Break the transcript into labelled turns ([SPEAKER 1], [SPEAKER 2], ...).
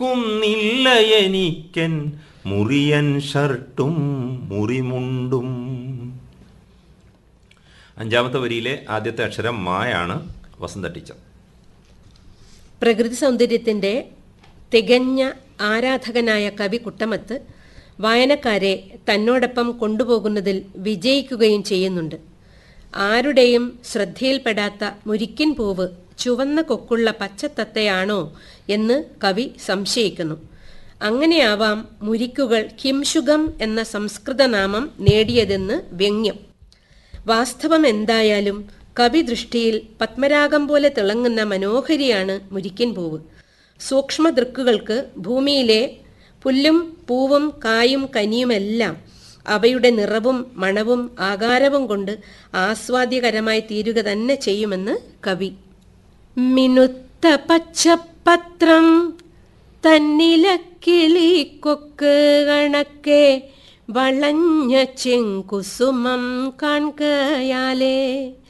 [SPEAKER 1] കുന്നില്ല എനിക്കൻ മുറിയൻ ഷർട്ടും മുറിമുണ്ടും അഞ്ചാമത്തെ വരിയിലെ ആദ്യത്തെ അക്ഷരം മായാണ് വസന്ത ടീച്ചർ
[SPEAKER 2] പ്രകൃതി സൗന്ദര്യത്തിൻ്റെ തികഞ്ഞ ആരാധകനായ കവി കുട്ടമത്ത് വായനക്കാരെ തന്നോടൊപ്പം കൊണ്ടുപോകുന്നതിൽ വിജയിക്കുകയും ചെയ്യുന്നുണ്ട് ആരുടെയും ശ്രദ്ധയിൽപ്പെടാത്ത മുരിക്കിൻ പൂവ് ചുവന്ന കൊക്കുള്ള പച്ചത്തത്തയാണോ എന്ന് കവി സംശയിക്കുന്നു അങ്ങനെയാവാം മുരിക്കുകൾ കിംശുഗം എന്ന സംസ്കൃത നാമം നേടിയതെന്ന് വ്യംഗ്യം വാസ്തവം എന്തായാലും കവി ദൃഷ്ടിയിൽ പത്മരാഗം പോലെ തിളങ്ങുന്ന മനോഹരിയാണ് മുരിക്കൻ പൂവ് സൂക്ഷ്മ ദൃക്കുകൾക്ക് ഭൂമിയിലെ പുല്ലും പൂവും കായും കനിയുമെല്ലാം അവയുടെ നിറവും മണവും ആകാരവും കൊണ്ട് ആസ്വാദ്യകരമായി തീരുക തന്നെ ചെയ്യുമെന്ന് കവി മിനുത്ത പച്ചപ്പത്രം തന്നിലക്കിളിക്കൊക്ക് കണക്കെ വളഞ്ഞ ചെങ്കുസുമം കാൺകയാലേ